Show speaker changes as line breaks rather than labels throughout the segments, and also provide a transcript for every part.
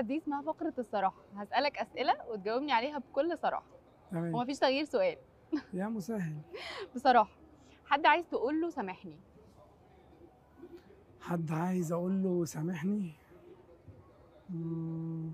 الفقره دي اسمها فقره الصراحه هسالك اسئله وتجاوبني عليها بكل صراحه
تمام
ومفيش تغيير سؤال
يا مسهل
بصراحه حد عايز تقول له سامحني
حد عايز اقول له سامحني مم،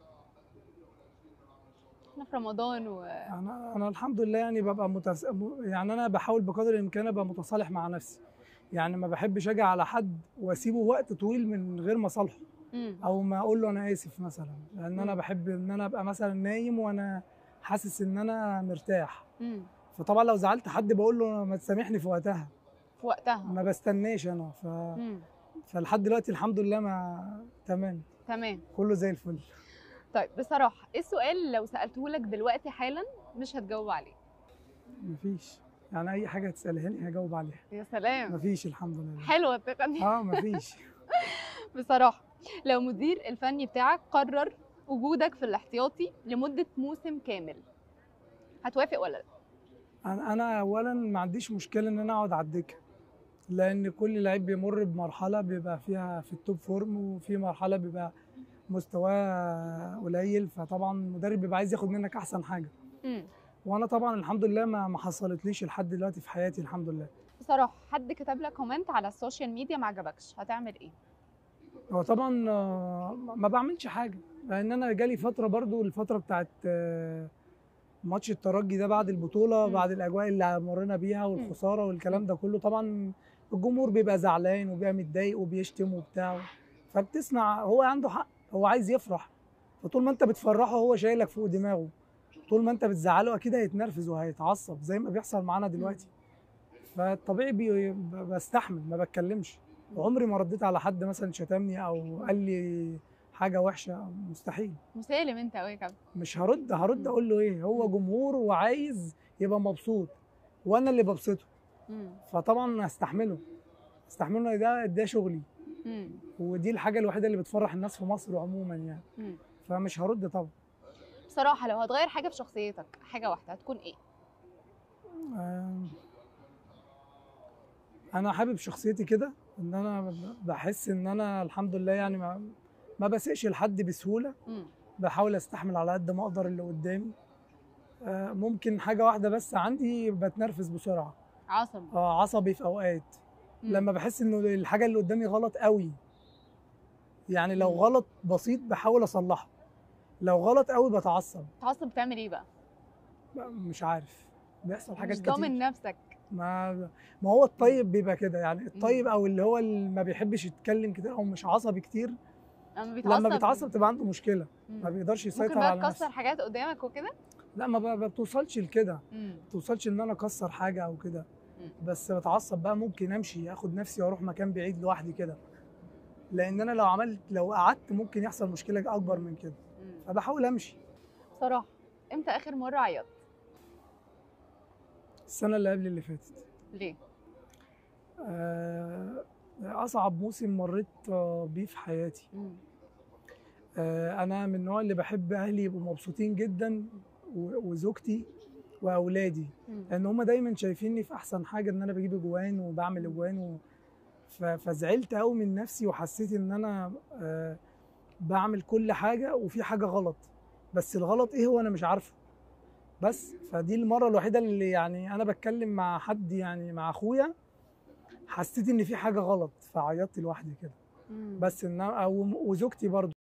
احنا في رمضان و
انا انا الحمد لله يعني ببقى متس... م- يعني انا بحاول بقدر الامكان ابقى متصالح مع نفسي يعني ما بحبش اجي على حد واسيبه وقت طويل من غير ما اصالحه
مم.
او ما اقول له انا اسف مثلا لان انا
مم.
بحب ان انا ابقى مثلا نايم وانا حاسس ان انا مرتاح
مم.
فطبعا لو زعلت حد بقول له ما تسامحني في وقتها
في وقتها
ما بستناش انا ف...
مم.
فلحد دلوقتي الحمد لله ما تمام
تمام
كله زي الفل
طيب بصراحه ايه السؤال اللي لو سالته لك دلوقتي حالا مش هتجاوب عليه
مفيش يعني اي حاجه تسالها لي هجاوب عليها
يا سلام
مفيش الحمد لله
حلوه الثقه دي
اه مفيش
بصراحه لو مدير الفني بتاعك قرر وجودك في الاحتياطي لمده موسم كامل هتوافق ولا لا
انا انا اولا ما عنديش مشكله ان انا اقعد على الدكه لان كل لعيب بيمر بمرحله بيبقى فيها في التوب فورم وفي مرحله بيبقى مستواه قليل فطبعا المدرب بيبقى عايز ياخد منك احسن حاجه
مم.
وانا طبعا الحمد لله ما ما حصلتليش لحد دلوقتي في حياتي الحمد لله
بصراحه حد كتب لك كومنت على السوشيال ميديا ما عجبكش هتعمل ايه
هو طبعا آه، ما بعملش حاجه لان انا جالي فتره برضو الفتره بتاعت آه، ماتش الترجي ده بعد البطوله
مم.
بعد الاجواء اللي مرينا بيها والخساره والكلام ده كله طبعا الجمهور بيبقى زعلان وبيبقى متضايق وبيشتم وبتاع فبتسمع هو عنده حق هو عايز يفرح فطول ما انت بتفرحه هو شايلك فوق دماغه طول ما انت بتزعله اكيد هيتنرفز وهيتعصب زي ما بيحصل معانا دلوقتي فالطبيعي بي- ب- بستحمل ما بتكلمش عمري ما رديت على حد مثلا شتمني او قال لي حاجه وحشه مستحيل
مسالم انت قوي يا كابتن
مش هرد هرد اقول له ايه هو جمهور وعايز يبقى مبسوط وانا اللي ببسطه
مم.
فطبعا هستحمله استحمله ده ده شغلي
مم.
ودي الحاجه الوحيده اللي بتفرح الناس في مصر عموما يعني
مم.
فمش هرد طبعا
بصراحه لو هتغير حاجه في شخصيتك حاجه واحده هتكون ايه
آم، انا حابب شخصيتي كده ان انا بحس ان انا الحمد لله يعني ما ما بسيقش لحد بسهوله
مم.
بحاول استحمل على قد ما اقدر اللي قدامي آه، ممكن حاجه واحده بس عندي بتنرفز بسرعه
عصبي
اه عصبي في اوقات
مم.
لما بحس انه الحاجه اللي قدامي غلط قوي يعني لو
مم.
غلط بسيط بحاول اصلحه لو غلط قوي بتعصب
تعصب بتعمل ايه بقى
مش عارف بيحصل حاجات
مش
كتير
ضامن نفسك
ما ما هو الطيب بيبقى كده يعني الطيب او اللي هو اللي ما بيحبش يتكلم كتير او مش عصبي كتير
لما بيتعصب
لما بيتعصب تبقى عنده مشكله
مم.
ما بيقدرش
ممكن
يسيطر
بقى
على
تكسر
نفسه
حاجات قدامك وكده
لا ما ب- ما بتوصلش لكده
مم.
ما بتوصلش ان انا اكسر حاجه او كده
مم.
بس بتعصب بقى ممكن امشي اخد نفسي واروح مكان بعيد لوحدي كده لان انا لو عملت لو قعدت ممكن يحصل مشكله اكبر من كده
مم.
فبحاول امشي
بصراحه امتى اخر مره عيطت
السنه اللي قبل اللي فاتت
ليه
آه، اصعب موسم مريت آه، بيه في حياتي
مم.
آه، انا من النوع اللي بحب اهلي يبقوا مبسوطين جدا و- وزوجتي واولادي
مم.
لان هم دايما شايفيني في احسن حاجه ان انا بجيب اجوان وبعمل اجوان و... ف... فزعلت قوي من نفسي وحسيت ان انا آه، بعمل كل حاجه وفي حاجه غلط بس الغلط ايه هو انا مش عارفه بس فدي المره الوحيده اللي يعني انا بتكلم مع حد يعني مع اخويا حسيت ان في حاجه غلط فعيطت لوحدي كده
مم.
بس ان أو- وزوجتي برضو